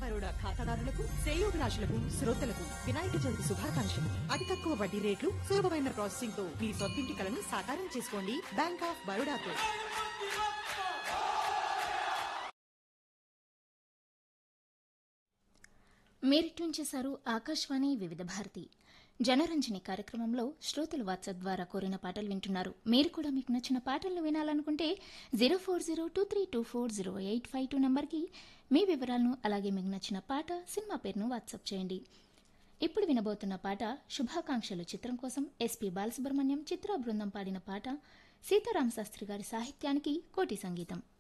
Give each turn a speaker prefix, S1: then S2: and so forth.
S1: బరోడా ఖాతాదారులకు శ్రేయోభిలాషులకు శ్రోతలకు వినాయక చవితి శుభాకాంక్షలు అతి తక్కువ వడ్డీ రేట్లు సులభమైన ప్రాసెసింగ్ తో మీ సొంతింటి కలను సాకారం చేసుకోండి బ్యాంక్ ఆఫ్ బరోడాతో
S2: మీరు ట్యూన్ చేశారు ఆకాశవాణి వివిధ భారతి జనరంజని కార్యక్రమంలో శ్రోతలు వాట్సాప్ ద్వారా కోరిన పాటలు వింటున్నారు మీరు కూడా మీకు నచ్చిన పాటలను వినాలనుకుంటే zero four zero two three two four zero eight five two నెంబర్కి మీ వివరాలను అలాగే మీకు నచ్చిన పాట సినిమా పేరును వాట్సాప్ చేయండి ఇప్పుడు వినబోతున్న పాట శుభాకాంక్షలు చిత్రం కోసం ఎస్పి బాలసుబ్రహ్మణ్యం చిత్ర బృందం పాడిన పాట సీతారామ శాస్త్రి గారి సాహిత్యానికి కోటి సంగీతం